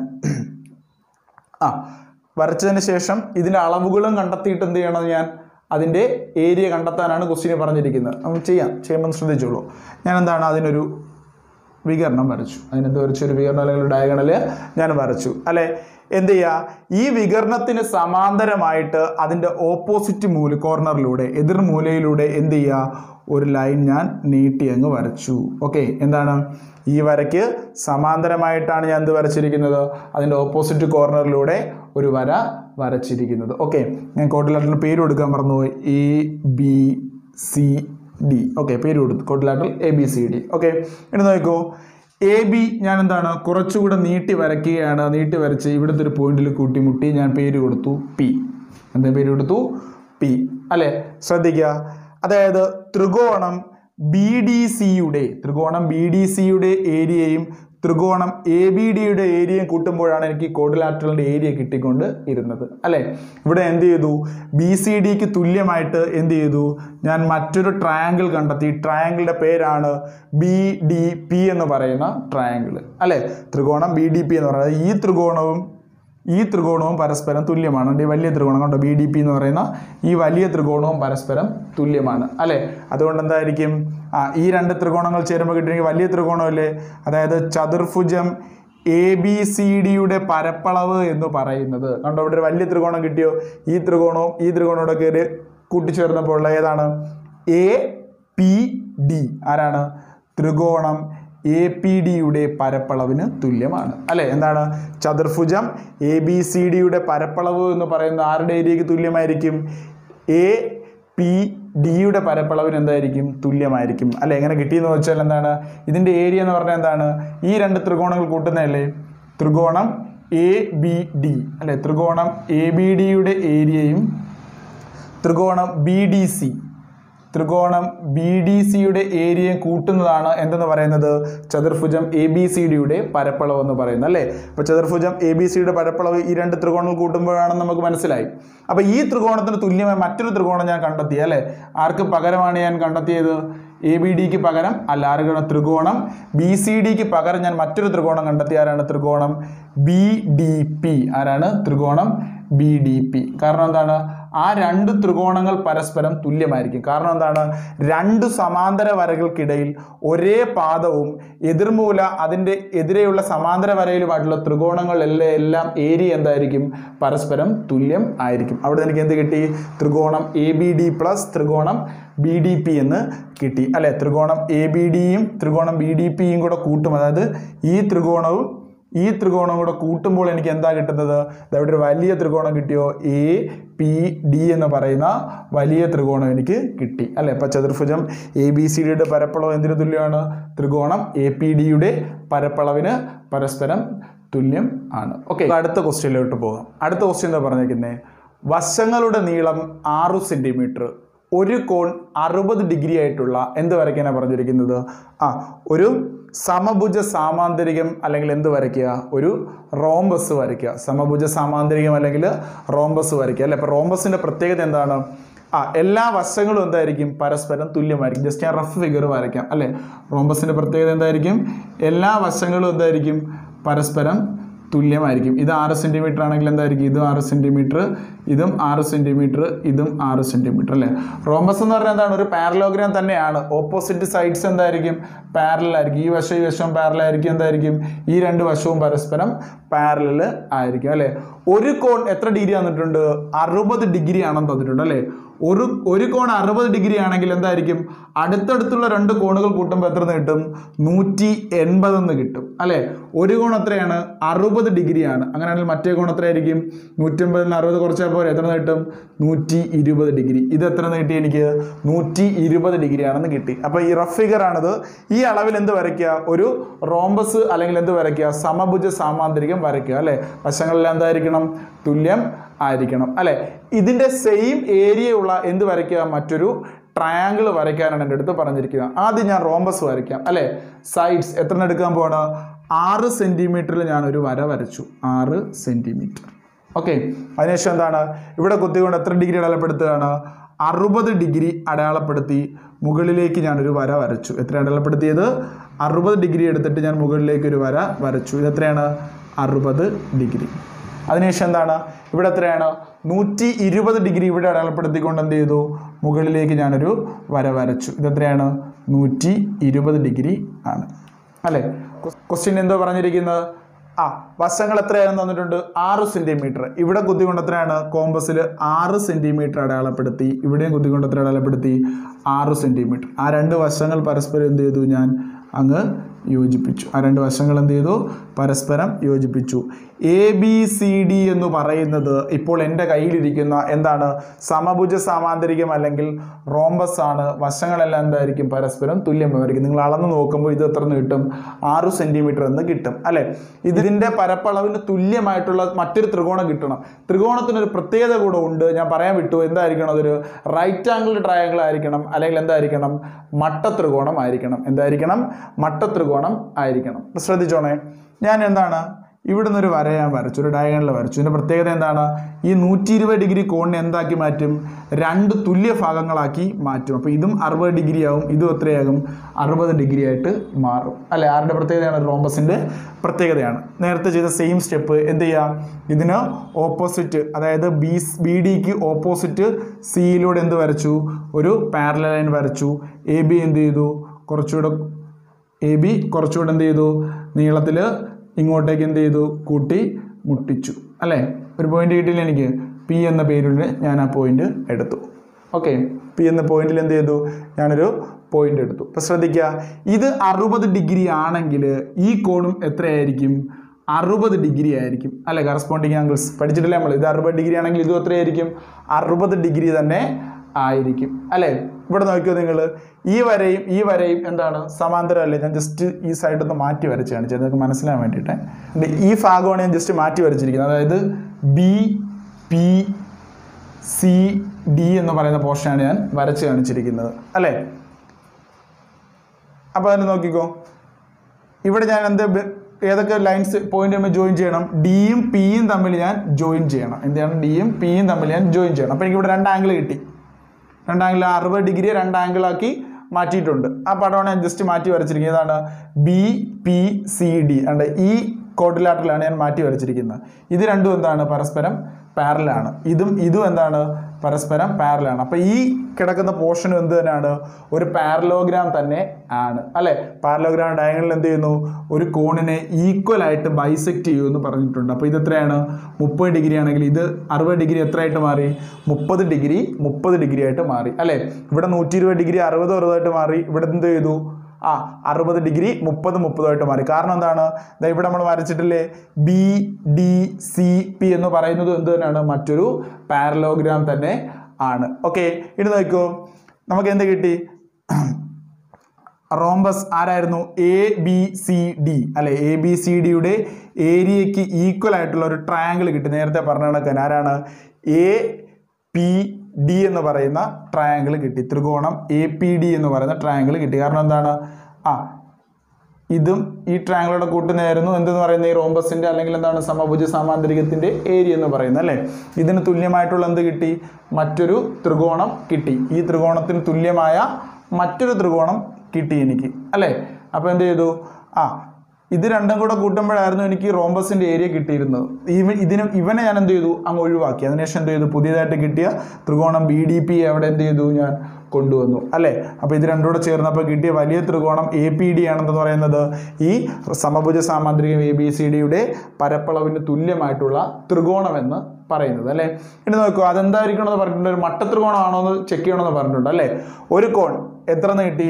ആ വരച്ചതിന് ശേഷം ഇതിൻ്റെ അളവുകളും കണ്ടെത്തിയിട്ട് എന്ത് ചെയ്യണം ഞാൻ അതിൻ്റെ ഏരിയ കണ്ടെത്താനാണ് ക്വസ്റ്റ്യൻ പറഞ്ഞിരിക്കുന്നത് നമുക്ക് ചെയ്യാം ചെയ്യുമ്പോൾ ഒന്ന് ശ്രദ്ധിച്ചോളൂ ഞാൻ എന്താണ് അതിനൊരു വികരണം വരച്ചു അതിനെന്ത് വരച്ചു ഒരു വികരണം അല്ലെങ്കിൽ ഡയഗണൽ ഞാൻ വരച്ചു അല്ലെ എന്ത് ചെയ്യുക ഈ വികരണത്തിന് സമാന്തരമായിട്ട് അതിൻ്റെ ഓപ്പോസിറ്റ് മൂല കോർണറിലൂടെ എതിർ മൂലയിലൂടെ എന്ത് ചെയ്യുക ഒരു ലൈൻ ഞാൻ നീട്ടി അങ്ങ് വരച്ചു ഓക്കെ എന്താണ് ഈ വരയ്ക്ക് സമാന്തരമായിട്ടാണ് ഞാൻ എന്ത് വരച്ചിരിക്കുന്നത് അതിൻ്റെ ഓപ്പോസിറ്റ് കോർണറിലൂടെ ഒരു വര വരച്ചിരിക്കുന്നത് ഓക്കെ ഞാൻ കോട്ടിലാറ്ററിന് പേര് കൊടുക്കാൻ മറന്നുപോയി A B C D okay പേര് കൊടുത്തു quadrilateral A B C D okay ഇനി നോക്കൂ എ ബി ഞാൻ എന്താണ് കുറച്ചുകൂടെ നീട്ടി വരയ്ക്കുകയാണ് നീട്ടി വരച്ച് ഇവിടുത്തെ ഒരു പോയിന്റിൽ കൂട്ടിമുട്ടി ഞാൻ പേര് കൊടുത്തു പി എന്താ പേര് കൊടുത്തു പി അല്ലേ ശ്രദ്ധിക്കുക അതായത് ത്രികോണം ബി ഡി സിയുടെ ത്രികോണം ബി ഡി സിയുടെ ഏരിയയും ത്രികോണം എ ബി ഡിയുടെ ഏരിയയും കൂട്ടുമ്പോഴാണ് എനിക്ക് കോഡിലാറ്ററലിൻ്റെ ഏരിയ കിട്ടിക്കൊണ്ട് ഇരുന്നത് അല്ലേ ഇവിടെ എന്ത് ചെയ്തു ബി സി ഡിക്ക് തുല്യമായിട്ട് എന്ത് ചെയ്തു ഞാൻ മറ്റൊരു ട്രയാങ്കിൾ കണ്ടെത്തി ട്രയാങ്കിളിൻ്റെ പേരാണ് ബി ഡി പി എന്ന് പറയുന്ന ട്രയാങ്കിൾ അല്ലേ ത്രികോണം ബി ഡി പി എന്ന് പറയുന്നത് ഈ ത്രികോണവും ഈ ത്രികോണവും പരസ്പരം തുല്യമാണ് ഈ വലിയ ത്രികോണം കണ്ടോ ബി ഡി പി എന്ന് പറയുന്ന ഈ വലിയ ത്രികോണവും പരസ്പരം തുല്യമാണ് അല്ലേ അതുകൊണ്ട് എന്തായിരിക്കും ആ ഈ രണ്ട് ത്രികോണങ്ങൾ ചേരുമ്പോൾ കിട്ടിയെങ്കിൽ വലിയ ത്രികോണമല്ലേ അതായത് ചതുർഭുജം എ ബി സി ഡിയുടെ പരപ്പളവ് എന്ന് പറയുന്നത് കണ്ടോ ഇവിടെ ഒരു വലിയ ത്രികോണം കിട്ടിയോ ഈ ത്രികോണവും ഈ ത്രികോണവും കൂടെ കയറി കൂട്ടിച്ചേർന്നപ്പോൾ ഉള്ള ഏതാണ് എ പി ഡി ആരാണ് ത്രികോണം എ പി ഡിയുടെ പരപ്പളവിന് തുല്യമാണ് അല്ലേ എന്താണ് ചതുർഭുജം എ ബി സി ഡിയുടെ പരപ്പളവ് എന്ന് പറയുന്ന ആരുടെ ഏരിയയ്ക്ക് തുല്യമായിരിക്കും എ പി ഡിയുടെ പരപ്പളവിന് എന്തായിരിക്കും തുല്യമായിരിക്കും അല്ലെ എങ്ങനെ കിട്ടിയെന്ന് വെച്ചാൽ എന്താണ് ഇതിൻ്റെ ഏരിയ എന്ന് പറഞ്ഞാൽ എന്താണ് ഈ രണ്ട് ത്രികോണങ്ങൾ കൂട്ടുന്നതല്ലേ ത്രികോണം എ ബി ഡി അല്ലെ ത്രികോണം എ ബി ഡിയുടെ ഏരിയയും ത്രികോണം ബി ഡി സി ത്രികോണം ബി ഡി സിയുടെ ഏരിയയും കൂട്ടുന്നതാണ് എന്തെന്ന് പറയുന്നത് ചതുർഭുജം എ ബി സി ഡിയുടെ പരപ്പളവ് എന്ന് പറയുന്നത് അല്ലേ അപ്പോൾ ചതുർഭുജം എ ബി സിയുടെ പരപ്പളവ് ഈ രണ്ട് ത്രികോണങ്ങൾ കൂട്ടുമ്പോഴാണെന്ന് നമുക്ക് മനസ്സിലായി അപ്പോൾ ഈ ത്രികോണത്തിന് തുല്യമായ മറ്റൊരു ത്രികോണം ഞാൻ കണ്ടെത്തി അല്ലേ ആർക്ക് പകരമാണ് ഞാൻ കണ്ടെത്തിയത് എ ബി ഡിക്ക് പകരം അല്ല ആർക്കാണ് ത്രികോണം ബി സി ഡിക്ക് പകരം ഞാൻ മറ്റൊരു ത്രികോണം കണ്ടെത്തി ആരാണ് ത്രികോണം ബി ഡി പി ആരാണ് ത്രികോണം ബി ഡി പി കാരണം എന്താണ് ആ രണ്ട് ത്രികോണങ്ങൾ പരസ്പരം തുല്യമായിരിക്കും കാരണം എന്താണ് രണ്ട് സമാന്തര വരകൾക്കിടയിൽ ഒരേ പാദവും എതിർമൂല അതിൻ്റെ എതിരെയുള്ള സമാന്തര വരയിലുമായിട്ടുള്ള ത്രികോണങ്ങളെല്ലാം എല്ലാം ഏരിയ എന്തായിരിക്കും പരസ്പരം തുല്യം ആയിരിക്കും അവിടെ എനിക്ക് എന്ത് കിട്ടി ത്രികോണം എ ബി ഡി പ്ലസ് ത്രികോണം ബി ഡി പി എന്ന് കിട്ടി അല്ലെ ത്രികോണം എ ബി ഡിയും ത്രികോണം ബി ഡി പിയും കൂടെ കൂട്ടും അതായത് ഈ ത്രികോണവും ഈ ത്രികോണം കൂടെ കൂട്ടുമ്പോൾ എനിക്ക് എന്താ കിട്ടുന്നത് ദാ ഇവിടെ ഒരു വലിയ ത്രികോണം കിട്ടിയോ എ പി ഡി എന്ന് പറയുന്ന വലിയ ത്രികോണം എനിക്ക് കിട്ടി അല്ലെ അപ്പം ചതുർഭുജം എ ബി സി ഡിയുടെ പരപ്പളവ് എന്തിനു തുല്യമാണ് ത്രികോണം എ പി ഡിയുടെ പരപ്പളവിന് പരസ്പരം തുല്യം ആണ് ഓക്കെ അടുത്ത ക്വസ്റ്റ്യനിലോട്ട് പോകാം അടുത്ത ക്വസ്റ്റ്യൻ എന്താ പറഞ്ഞേക്കുന്നത് വശങ്ങളുടെ നീളം ആറു സെൻറ്റിമീറ്റർ ഒരു കോൺ അറുപത് ഡിഗ്രി ആയിട്ടുള്ള എന്ത് വരയ്ക്കാനാണ് പറഞ്ഞിരിക്കുന്നത് ആ ഒരു സമഭുജ സാമാന്തരികം അല്ലെങ്കിൽ എന്ത് വരയ്ക്കുക ഒരു റോംബസ് വരയ്ക്കുക സമഭുജ സാമാന്തരികം അല്ലെങ്കിൽ റോംബസ് വരയ്ക്കുക അല്ലേ അപ്പോൾ റോംബസിൻ്റെ പ്രത്യേകത എന്താണ് ആ എല്ലാ വശങ്ങളും എന്തായിരിക്കും പരസ്പരം തുല്യമായിരിക്കും ജസ്റ്റ് ഞാൻ റഫ് ഫിഗർ വരയ്ക്കാം അല്ലേ റോംബസിൻ്റെ പ്രത്യേകത എന്തായിരിക്കും എല്ലാ വശങ്ങളും എന്തായിരിക്കും പരസ്പരം തുല്യമായിരിക്കും ഇത് ആറ് സെൻറ്റിമീറ്റർ ആണെങ്കിൽ എന്തായിരിക്കും ഇതും ആറ് സെൻറ്റിമീറ്റർ ഇതും ആറ് സെൻറ്റിമീറ്റർ ഇതും ആറ് സെൻറ്റിമീറ്റർ അല്ലേ റോംബസ് എന്ന് പറഞ്ഞാൽ എന്താണ് ഒരു പാരലോഗ്രാം തന്നെയാണ് ഓപ്പോസിറ്റ് സൈഡ്സ് എന്തായിരിക്കും പാരലൽ ആയിരിക്കും ഈ വശം ഈ വശവും പാരലൽ ആയിരിക്കും എന്തായിരിക്കും ഈ രണ്ട് വശവും പരസ്പരം പാരലൽ ആയിരിക്കും അല്ലേ ഒരു കോൺ എത്ര ഡിഗ്രി തന്നിട്ടുണ്ട് അറുപത് ഡിഗ്രി ആണെന്ന് തന്നിട്ടുണ്ട് അല്ലേ ഒരു ഒരു കോൺ അറുപത് ഡിഗ്രി ആണെങ്കിൽ എന്തായിരിക്കും അടുത്തടുത്തുള്ള രണ്ട് കോണുകൾ കൂട്ടുമ്പോൾ എത്ര കിട്ടും നൂറ്റി എൺപതെന്ന് കിട്ടും അല്ലേ ഒരു കോൺ എത്രയാണ് അറുപത് ഡിഗ്രിയാണ് അങ്ങനെയാണെങ്കിൽ മറ്റേ കോൺ എത്രയായിരിക്കും നൂറ്റമ്പതിൽ നിന്ന് അറുപത് കുറച്ചാൽ പോലെ എത്ര കിട്ടും നൂറ്റി ഇരുപത് ഡിഗ്രി ഇത് എത്ര കിട്ടി എനിക്ക് നൂറ്റി ഇരുപത് ഡിഗ്രി ആണെന്ന് കിട്ടി അപ്പോൾ ഈ റഫ് ഫിഗർ ആണിത് ഈ അളവിൽ എന്ത് വരയ്ക്കുക ഒരു റോംബസ് അല്ലെങ്കിൽ എന്ത് വരയ്ക്കുക സമഭുജ സാമാന്തരികം വരയ്ക്കുക അല്ലേ വശങ്ങളെല്ലാം എന്തായിരിക്കണം തുല്യം ആയിരിക്കണം അല്ലേ ഇതിൻ്റെ സെയിം ഏരിയ ഉള്ള എന്ത് വരയ്ക്കുക മറ്റൊരു ട്രയാങ്കിൾ വരയ്ക്കാനാണ് എൻ്റെ അടുത്ത് പറഞ്ഞിരിക്കുക ആദ്യം ഞാൻ റോംബസ് വരയ്ക്കാം അല്ലേ സൈഡ്സ് എത്ര എടുക്കാൻ പോവാണ് ആറ് സെൻറ്റിമീറ്ററിൽ ഞാൻ ഒരു വര വരച്ചു ആറ് സെൻറ്റിമീറ്റർ ഓക്കെ അതിനുശേഷം എന്താണ് ഇവിടെ കുത്തിക്കൊണ്ട് എത്ര ഡിഗ്രി അടയാളപ്പെടുത്തുകയാണ് അറുപത് ഡിഗ്രി അടയാളപ്പെടുത്തി മുകളിലേക്ക് ഞാനൊരു വര വരച്ചു എത്ര അടയാളപ്പെടുത്തിയത് അറുപത് ഡിഗ്രി എടുത്തിട്ട് ഞാൻ മുകളിലേക്ക് ഒരു വര വരച്ചു ഇത് എത്രയാണ് അറുപത് ഡിഗ്രി അതിനുശേഷം എന്താണ് ഇവിടെ എത്രയാണ് നൂറ്റി ഇരുപത് ഡിഗ്രി ഇവിടെ അടയാളപ്പെടുത്തിക്കൊണ്ട് എന്ത് ചെയ്തു മുകളിലേക്ക് ഞാനൊരു വര വരച്ചു ഇതെത്രയാണ് നൂറ്റി ഇരുപത് ഡിഗ്രി ആണ് അല്ലേ ക്വസ്റ്റ്യൻ എന്തോ പറഞ്ഞിരിക്കുന്നത് ആ വശങ്ങൾ എത്രയാണെന്ന് തന്നിട്ടുണ്ട് ആറ് സെൻറ്റിമീറ്റർ ഇവിടെ കുത്തിക്കൊണ്ട് എത്രയാണ് കോമ്പസിൽ ആറ് സെൻറ്റിമീറ്റർ അടയാളപ്പെടുത്തി ഇവിടെയും കുത്തിക്കൊണ്ട് എത്ര അടയാളപ്പെടുത്തി ആറ് സെൻറ്റിമീറ്റർ ആ രണ്ട് വശങ്ങൾ പരസ്പരം എന്ത് ചെയ്തു ഞാൻ അങ്ങ് യോജിപ്പിച്ചു ആ രണ്ട് വശങ്ങൾ എന്ത് ചെയ്തു പരസ്പരം യോജിപ്പിച്ചു എ ബി സി ഡി എന്ന് പറയുന്നത് ഇപ്പോൾ എൻ്റെ കയ്യിലിരിക്കുന്ന എന്താണ് സമഭുജ സാമാന്തരികം അല്ലെങ്കിൽ റോംബസ് ആണ് വശങ്ങളെല്ലാം എന്തായിരിക്കും പരസ്പരം തുല്യമായിരിക്കും നിങ്ങൾ അളന്ന് നോക്കുമ്പോൾ ഇത് എത്ര എന്ന് കിട്ടും ആറ് സെൻറ്റിമീറ്റർ എന്ന് കിട്ടും അല്ലേ ഇതിൻ്റെ പരപ്പളവിന് തുല്യമായിട്ടുള്ള മറ്റൊരു ത്രികോണം കിട്ടണം ത്രികോണത്തിനൊരു പ്രത്യേകത കൂടെ ഉണ്ട് ഞാൻ പറയാൻ വിട്ടു എന്തായിരിക്കണം അതൊരു റൈറ്റ് ആംഗിൾ ട്രയാങ്കിൾ ആയിരിക്കണം അല്ലെങ്കിൽ എന്തായിരിക്കണം മട്ട ത്രികോണം ആയിരിക്കണം എന്തായിരിക്കണം മട്ട ത്രികോണം ആയിരിക്കണം ഇപ്പൊ ശ്രദ്ധിച്ചോണേ ഞാൻ എന്താണ് ഇവിടുന്ന് ഒരു വര ഞാൻ വരച്ചു ഒരു ഡയഗണൽ വരച്ചു ഇതിൻ്റെ പ്രത്യേകത എന്താണ് ഈ നൂറ്റി ഇരുപത് ഡിഗ്രി കോണിനെ എന്താക്കി മാറ്റും രണ്ട് തുല്യ ഭാഗങ്ങളാക്കി മാറ്റും അപ്പോൾ ഇതും അറുപത് ഡിഗ്രി ആവും ഇതും എത്രയാകും അറുപത് ഡിഗ്രി ആയിട്ട് മാറും അല്ലെ ആരുടെ പ്രത്യേകതയാണ് റോംബസിൻ്റെ പ്രത്യേകതയാണ് നേരത്തെ ചെയ്ത സെയിം സ്റ്റെപ്പ് എന്ത് ചെയ്യാം ഇതിന് ഓപ്പോസിറ്റ് അതായത് ബി ബി ഡിക്ക് ഓപ്പോസിറ്റ് സിയിലൂടെ എന്ത് വരച്ചു ഒരു പാരലൽ ലൈൻ വരച്ചു എ ബി എന്ത് ചെയ്തു കുറച്ചുകൂടെ എ ബി കുറച്ചുകൂടെ എന്ത് ചെയ്തു നീളത്തിൽ ഇങ്ങോട്ടേക്ക് എന്ത് ചെയ്തു കൂട്ടി മുട്ടിച്ചു അല്ലേ ഒരു പോയിന്റ് കിട്ടിയില്ല എനിക്ക് പി എന്ന പേരിൽ ഞാൻ ആ പോയിന്റ് എടുത്തു ഓക്കെ പി എന്ന പോയിന്റിൽ എന്ത് ചെയ്തു ഞാനൊരു പോയിന്റ് എടുത്തു അപ്പോൾ ശ്രദ്ധിക്കുക ഇത് അറുപത് ഡിഗ്രി ആണെങ്കിൽ ഈ കോണും എത്രയായിരിക്കും അറുപത് ഡിഗ്രി ആയിരിക്കും അല്ലെ കറസ്പോണ്ടിങ് ആംഗിൾസ് പഠിച്ചിട്ടില്ലേ നമ്മൾ ഇത് അറുപത് ഡിഗ്രി ആണെങ്കിൽ ഇതും എത്രയായിരിക്കും അറുപത് ഡിഗ്രി തന്നെ ആയിരിക്കും അല്ലേ ഇവിടെ നോക്കിയോ നിങ്ങൾ ഈ വരയും ഈ വരയും എന്താണ് സമാന്തരമല്ലേ ഞാൻ ജസ്റ്റ് ഈ സൈഡിൽ നിന്ന് മാറ്റി വരച്ച് കാണിച്ചത് നിങ്ങൾക്ക് മനസ്സിലാൻ വേണ്ടിയിട്ട് ഇത് ഈ ഭാഗമാണ് ഞാൻ ജസ്റ്റ് മാറ്റി വരച്ചിരിക്കുന്നത് അതായത് ബി പി സി ഡി എന്ന് പറയുന്ന പോർഷനാണ് ഞാൻ വരച്ച് കാണിച്ചിരിക്കുന്നത് അല്ലേ അപ്പോൾ അതിന് നോക്കിക്കോ ഇവിടെ ഞാൻ എന്ത് ബ- ഏതൊക്കെ ലൈൻസ് പോയിന്റ് തമ്മിൽ ജോയിൻ ചെയ്യണം ഡിയും പിയും തമ്മിൽ ഞാൻ ജോയിൻ ചെയ്യണം എന്ത് ചെയ്യണം ഡിയും പിയും തമ്മിൽ ഞാൻ ജോയിൻ ചെയ്യണം അപ്പോൾ എനിക്ക് ഇവിടെ രണ്ട് ആംഗിൾ കിട്ടി രണ്ട് ആംഗിൾ അറുപത് ഡിഗ്രി രണ്ട് ആംഗിളാക്കി മാറ്റിയിട്ടുണ്ട് ആ പടമാണ് ഞാൻ ജസ്റ്റ് മാറ്റി വരച്ചിരിക്കുന്നത് ഏതാണ് ബി പി സി ഡി അണ്ട് ഈ കോട്ടിലാട്ടിലാണ് ഞാൻ മാറ്റി വരച്ചിരിക്കുന്നത് ഇത് രണ്ടും എന്താണ് പരസ്പരം പാരലാണ് ഇതും ഇതും എന്താണ് പരസ്പരം പാരലാണ് അപ്പോൾ ഈ കിടക്കുന്ന പോർഷനും എന്ത് തന്നെയാണ് ഒരു പാരലോഗ്രാം തന്നെ ആണ് അല്ലേ പാരലോഗ്രാം ഡയങ്ങളിൽ എന്ത് ചെയ്യുന്നു ഒരു കോണിനെ ഈക്വൽ ആയിട്ട് ബൈസെക്ട് ചെയ്യൂ എന്ന് പറഞ്ഞിട്ടുണ്ട് അപ്പോൾ ഇത് എത്രയാണ് മുപ്പത് ഡിഗ്രി ആണെങ്കിൽ ഇത് അറുപത് ഡിഗ്രി എത്രയായിട്ട് മാറി മുപ്പത് ഡിഗ്രി മുപ്പത് ഡിഗ്രി ആയിട്ട് മാറി അല്ലേ ഇവിടെ നൂറ്റി ഇരുപത് ഡിഗ്രി അറുപത് അറുപതായിട്ട് മാറി ഇവിടെ എന്ത് ചെയ്തു ആ അറുപത് ഡിഗ്രി മുപ്പത് മുപ്പതായിട്ട് മാറി കാരണം എന്താണ് ദാ ഇവിടെ നമ്മൾ വരച്ചിട്ടില്ലേ ബി ഡി സി പി എന്ന് പറയുന്നത് എന്ത് തന്നെയാണ് മറ്റൊരു പാരലോഗ്രാം തന്നെ ആണ് ഓക്കെ ഇനി നോക്കൂ നമുക്ക് എന്ത് കിട്ടി റോംബസ് ആരായിരുന്നു എ ബി സി ഡി അല്ലെ എ ബി സി ഡിയുടെ ഏരിയയ്ക്ക് ഈക്വൽ ആയിട്ടുള്ള ഒരു ട്രയാങ്കിൾ കിട്ടി നേരത്തെ പറഞ്ഞ കണക്ക് ആരാണ് എ പി ഡി എന്ന് പറയുന്ന ട്രയാങ്കിൾ കിട്ടി ത്രികോണം എ പി ഡി എന്ന് പറയുന്ന ട്രയാങ്കിൾ കിട്ടി കാരണം എന്താണ് ആ ഇതും ഈ ട്രയാങ്കിളോടെ കൂട്ടുന്നതായിരുന്നു എന്തെന്ന് പറയുന്നത് ഈ റോംബസിന്റെ അല്ലെങ്കിൽ എന്താണ് സമഭുജ സാമാന്തരികത്തിന്റെ ഏരിയ എന്ന് പറയുന്നത് അല്ലേ ഇതിന് തുല്യമായിട്ടുള്ള എന്ത് കിട്ടി മറ്റൊരു ത്രികോണം കിട്ടി ഈ ത്രികോണത്തിന് തുല്യമായ മറ്റൊരു ത്രികോണം കിട്ടി എനിക്ക് അല്ലേ അപ്പോൾ എന്ത് ചെയ്തു ആ ഇത് രണ്ടും കൂടെ കൂട്ടുമ്പോഴായിരുന്നു എനിക്ക് റോംബസിന്റെ ഏരിയ കിട്ടിയിരുന്നത് ഇവ ഇതിന് ഇവനെ ഞാൻ എന്ത് ചെയ്തു അങ്ങ് ഒഴിവാക്കി അതിനുശേഷം എന്ത് ചെയ്തു പുതിയതായിട്ട് കിട്ടിയ ത്രികോണം ബി ഡി പി അവിടെ എന്ത് ചെയ്തു ഞാൻ കൊണ്ടുവന്നു അല്ലേ അപ്പോൾ ഇത് രണ്ടും കൂടെ ചേർന്നപ്പോൾ കിട്ടിയ വലിയ ത്രികോണം എ പി ഡി ആണെന്ന് പറയുന്നത് ഈ സമഭുജ സാമാന്ത്രികം എ ബി സി ഡിയുടെ പരപ്പളവിന് തുല്യമായിട്ടുള്ള ത്രികോണമെന്ന് പറയുന്നത് അല്ലേ ഇനി നോക്കൂ അതെന്തായിരിക്കണമെന്ന് പറഞ്ഞിട്ടുണ്ട് ഒരു മട്ടത്രികോണമാണോ എന്ന് ചെക്ക് ചെയ്യണമെന്ന് പറഞ്ഞിട്ടുണ്ട് അല്ലേ ഒരു കോൺ എത്ര നീട്ടി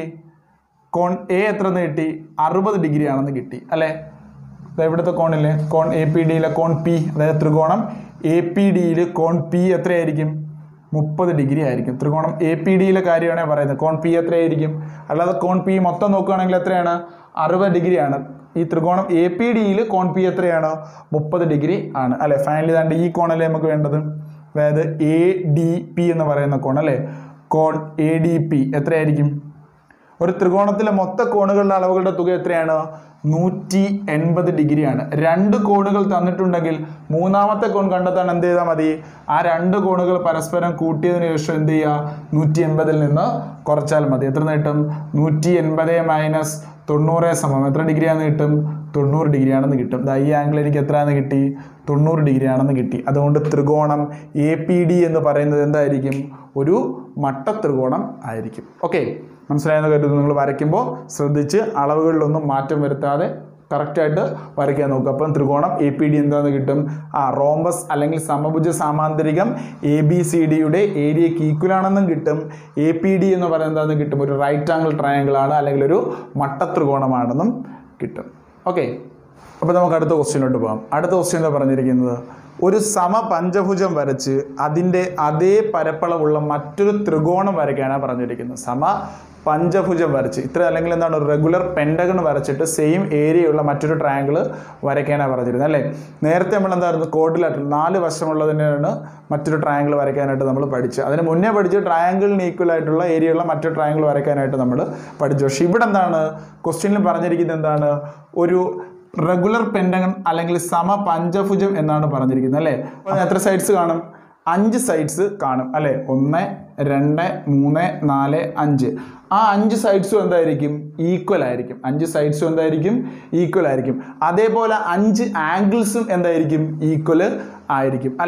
കോൺ എ എത്ര നീട്ടി അറുപത് ഡിഗ്രി ആണെന്ന് കിട്ടി അല്ലേ ദാ ഇവിടുത്തെ കോണില്ലേ കോൺ എ പി ഡിയിലെ കോൺ പി അതായത് ത്രികോണം എ പി ഡിയിൽ കോൺ പി എത്രയായിരിക്കും മുപ്പത് ഡിഗ്രി ആയിരിക്കും ത്രികോണം എ പി ഡിയിലെ കാര്യമാണ് പറയുന്നത് കോൺ പി എത്രയായിരിക്കും അല്ലാതെ കോൺ പി മൊത്തം നോക്കുകയാണെങ്കിൽ എത്രയാണ് അറുപത് ഡിഗ്രിയാണ് ഈ ത്രികോണം എ പി ഡിയിൽ കോൺ പി എത്രയാണ് മുപ്പത് ഡിഗ്രി ആണ് അല്ലെ ഫൈനലി താണ്ട് ഈ കോണല്ലേ നമുക്ക് വേണ്ടത് അതായത് എ ഡി പി എന്ന് പറയുന്ന കോൺ അല്ലേ കോൺ എ ഡി പി എത്രയായിരിക്കും ഒരു ത്രികോണത്തിലെ മൊത്ത കോണുകളുടെ അളവുകളുടെ തുക എത്രയാണ് നൂറ്റി എൺപത് ഡിഗ്രിയാണ് രണ്ട് കോണുകൾ തന്നിട്ടുണ്ടെങ്കിൽ മൂന്നാമത്തെ കോൺ കണ്ടെത്താൻ എന്ത് ചെയ്താൽ മതി ആ രണ്ട് കോണുകൾ പരസ്പരം കൂട്ടിയതിനു ശേഷം എന്ത് ചെയ്യുക നൂറ്റി എൺപതിൽ നിന്ന് കുറച്ചാൽ മതി എത്ര നീട്ടും നൂറ്റി എൺപത് മൈനസ് തൊണ്ണൂറ് സമം എത്ര ഡിഗ്രിയാണെന്ന് കിട്ടും തൊണ്ണൂറ് ഡിഗ്രിയാണെന്ന് കിട്ടും ദാ ഈ ആംഗിൾ എനിക്ക് എത്രയാണെന്ന് കിട്ടി തൊണ്ണൂറ് ഡിഗ്രി ആണെന്ന് കിട്ടി അതുകൊണ്ട് ത്രികോണം എ പി ഡി എന്ന് പറയുന്നത് എന്തായിരിക്കും ഒരു മട്ട ത്രികോണം ആയിരിക്കും ഓക്കെ മനസ്സിലായെന്ന് കരുതുന്നു നിങ്ങൾ വരയ്ക്കുമ്പോൾ ശ്രദ്ധിച്ച് അളവുകളിലൊന്നും മാറ്റം വരുത്താതെ കറക്റ്റായിട്ട് വരയ്ക്കാൻ നോക്കുക അപ്പം ത്രികോണം എ പി ഡി എന്താന്ന് കിട്ടും ആ റോംബസ് അല്ലെങ്കിൽ സമഭുജ സാമാന്തരികം എ ബി സി ഡിയുടെ ഏരിയക്ക് ഈക്വൽ ആണെന്നും കിട്ടും എ പി ഡി എന്ന് പറയുന്നത് എന്താണെന്ന് കിട്ടും ഒരു റൈറ്റ് ആംഗിൾ ട്രയാങ്കിൾ ആണ് അല്ലെങ്കിൽ ഒരു മട്ടത്രികോണമാണെന്നും കിട്ടും ഓക്കെ അപ്പോൾ നമുക്ക് അടുത്ത ക്വസ്റ്റ്യനിലോട്ട് പോകാം അടുത്ത ക്വസ്റ്റ്യൻ എന്താ പറഞ്ഞിരിക്കുന്നത് ഒരു സമപഞ്ചഭുജം വരച്ച് അതിൻ്റെ അതേ പരപ്പളവുള്ള മറ്റൊരു ത്രികോണം വരയ്ക്കാനാണ് പറഞ്ഞിരിക്കുന്നത് സമ പഞ്ചഭുജം വരച്ച് ഇത്ര അല്ലെങ്കിൽ എന്താണ് ഒരു റെഗുലർ പെൻഡഗൺ വരച്ചിട്ട് സെയിം ഏരിയയുള്ള മറ്റൊരു ട്രയാങ്കിൾ വരയ്ക്കാനാണ് പറഞ്ഞിരുന്നത് അല്ലേ നേരത്തെ നമ്മൾ എന്തായിരുന്നു കോഡിലായിട്ട് നാല് വശമുള്ളതിനാണ് മറ്റൊരു ട്രയാങ്കിൾ വരയ്ക്കാനായിട്ട് നമ്മൾ പഠിച്ചത് അതിന് മുന്നേ പഠിച്ച് ട്രയാങ്കിളിന് ഈക്വൽ ആയിട്ടുള്ള ഏരിയയുള്ള മറ്റൊരു ട്രയാങ്കിൾ വരയ്ക്കാനായിട്ട് നമ്മൾ പഠിച്ചു പക്ഷേ ഇവിടെ എന്താണ് ക്വസ്റ്റ്യനിൽ പറഞ്ഞിരിക്കുന്നത് എന്താണ് ഒരു റെഗുലർ പെൻഡഗൺ അല്ലെങ്കിൽ സമ പഞ്ചഭുജം എന്നാണ് പറഞ്ഞിരിക്കുന്നത് അല്ലേ അപ്പോൾ എത്ര സൈഡ്സ് കാണും അഞ്ച് സൈഡ്സ് കാണും അല്ലേ ഒന്ന് രണ്ട് മൂന്ന് നാല് അഞ്ച് ആ അഞ്ച് സൈഡ്സും എന്തായിരിക്കും ഈക്വൽ ആയിരിക്കും അഞ്ച് സൈഡ്സും എന്തായിരിക്കും ഈക്വൽ ആയിരിക്കും അതേപോലെ അഞ്ച് ആംഗിൾസും എന്തായിരിക്കും ഈക്വൽ ആയിരിക്കും അല്ലേ